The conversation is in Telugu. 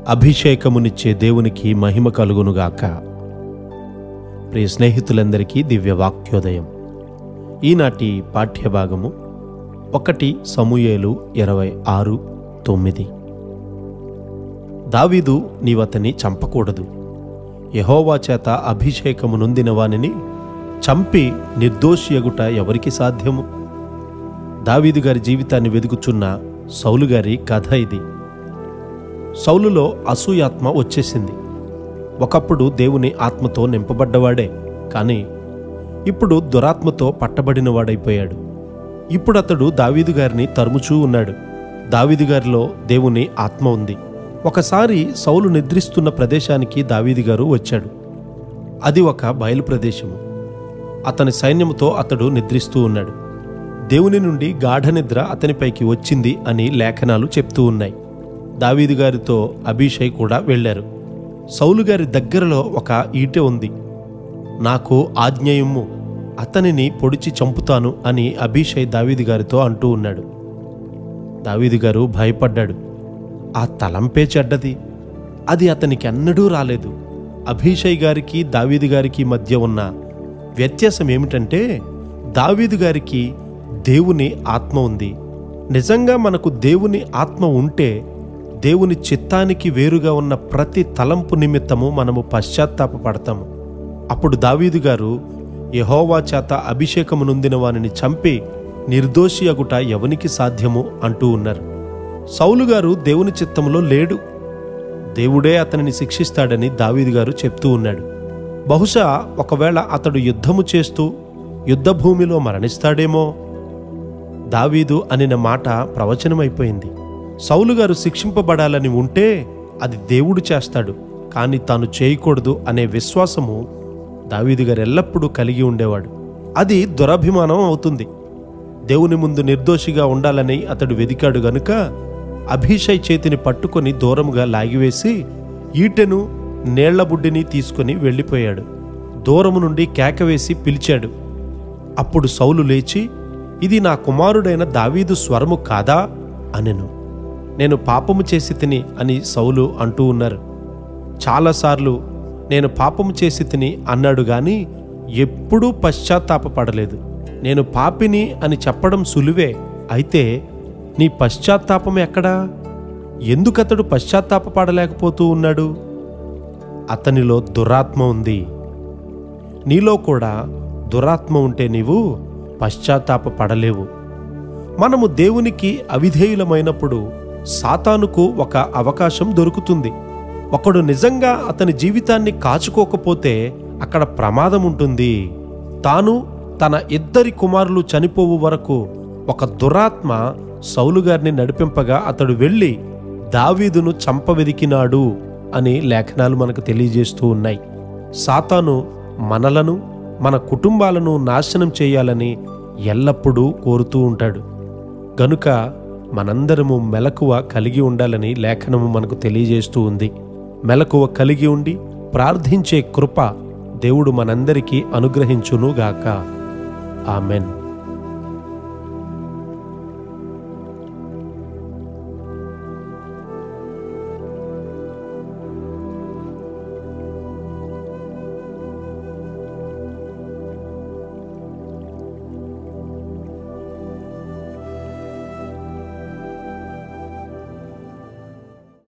అభిషేకమునిచ్చే దేవునికి మహిమ కలుగునుగాక ప్రియ స్నేహితులందరికీ దివ్య వాక్యోదయం ఈనాటి పాఠ్యభాగము ఒకటి సమూయేలు ఇరవై ఆరు తొమ్మిది దావీదు నీవతని చంపకూడదు యహోవా చేత అభిషేకము నొందిన వానిని చంపి నిర్దోషియగుట ఎవరికి సాధ్యము దావీదు గారి జీవితాన్ని వెదుకుచున్న సౌలు గారి కథ ఇది సౌలులో అసూయాత్మ వచ్చేసింది ఒకప్పుడు దేవుని ఆత్మతో నింపబడ్డవాడే కానీ ఇప్పుడు దురాత్మతో పట్టబడినవాడైపోయాడు ఇప్పుడు అతడు దావీదు గారిని తరుముచూ ఉన్నాడు దావీదు గారిలో దేవుని ఆత్మ ఉంది ఒకసారి సౌలు నిద్రిస్తున్న ప్రదేశానికి దావీదు గారు వచ్చాడు అది ఒక బయలు ప్రదేశము అతని సైన్యముతో అతడు నిద్రిస్తూ ఉన్నాడు దేవుని నుండి గాఢ నిద్ర అతనిపైకి వచ్చింది అని లేఖనాలు చెప్తూ ఉన్నాయి దావీదు గారితో అభిషయ్ కూడా వెళ్ళారు సౌలు గారి దగ్గరలో ఒక ఈటె ఉంది నాకు ఆజ్ఞయము అతనిని పొడిచి చంపుతాను అని అభిషయ్ దావీదు గారితో అంటూ ఉన్నాడు దావీదు గారు భయపడ్డాడు ఆ తలంపే చెడ్డది అది అతనికి ఎన్నడూ రాలేదు అభిషయ్ గారికి దావీదు గారికి మధ్య ఉన్న వ్యత్యాసం ఏమిటంటే దావీదు గారికి దేవుని ఆత్మ ఉంది నిజంగా మనకు దేవుని ఆత్మ ఉంటే దేవుని చిత్తానికి వేరుగా ఉన్న ప్రతి తలంపు నిమిత్తము మనము పశ్చాత్తాపపడతాము అప్పుడు దావీదు గారు యహోవా చేత అభిషేకము నొందిన వానిని చంపి నిర్దోషి అగుట ఎవనికి సాధ్యము అంటూ ఉన్నారు సౌలు గారు దేవుని చిత్తంలో లేడు దేవుడే అతనిని శిక్షిస్తాడని దావీదు గారు చెప్తూ ఉన్నాడు బహుశా ఒకవేళ అతడు యుద్ధము చేస్తూ యుద్ధభూమిలో మరణిస్తాడేమో దావీదు అనిన మాట ప్రవచనమైపోయింది సౌలు గారు శిక్షింపబడాలని ఉంటే అది దేవుడు చేస్తాడు కానీ తాను చేయకూడదు అనే విశ్వాసము దావీదు గారు ఎల్లప్పుడూ కలిగి ఉండేవాడు అది దురభిమానం అవుతుంది దేవుని ముందు నిర్దోషిగా ఉండాలని అతడు వెదికాడు గనుక అభిషయ్ చేతిని పట్టుకొని దూరముగా లాగివేసి ఈటెను నీళ్ల బుడ్డిని తీసుకొని వెళ్ళిపోయాడు దూరము నుండి కేకవేసి పిలిచాడు అప్పుడు సౌలు లేచి ఇది నా కుమారుడైన దావీదు స్వరము కాదా అనెను నేను పాపము చేసి తిని అని సౌలు అంటూ ఉన్నారు చాలాసార్లు నేను పాపము చేసి తిని అన్నాడు గాని ఎప్పుడూ పశ్చాత్తాపపడలేదు నేను పాపిని అని చెప్పడం సులువే అయితే నీ పశ్చాత్తాపం ఎక్కడా ఎందుకతడు పశ్చాత్తాపపడలేకపోతూ ఉన్నాడు అతనిలో దురాత్మ ఉంది నీలో కూడా దురాత్మ ఉంటే నీవు పశ్చాత్తాప పడలేవు మనము దేవునికి అవిధేయులమైనప్పుడు సాతానుకు ఒక అవకాశం దొరుకుతుంది ఒకడు నిజంగా అతని జీవితాన్ని కాచుకోకపోతే అక్కడ ప్రమాదం ఉంటుంది తాను తన ఇద్దరి కుమారులు చనిపోవు వరకు ఒక దురాత్మ సౌలు గారిని నడిపింపగా అతడు వెళ్ళి దావీదును చంపవెదికినాడు అని లేఖనాలు మనకు తెలియజేస్తూ ఉన్నాయి సాతాను మనలను మన కుటుంబాలను నాశనం చేయాలని ఎల్లప్పుడూ కోరుతూ ఉంటాడు గనుక మనందరము మెలకువ కలిగి ఉండాలని లేఖనము మనకు తెలియజేస్తూ ఉంది మెలకువ కలిగి ఉండి ప్రార్థించే కృప దేవుడు మనందరికీ అనుగ్రహించునుగాక ఆమెన్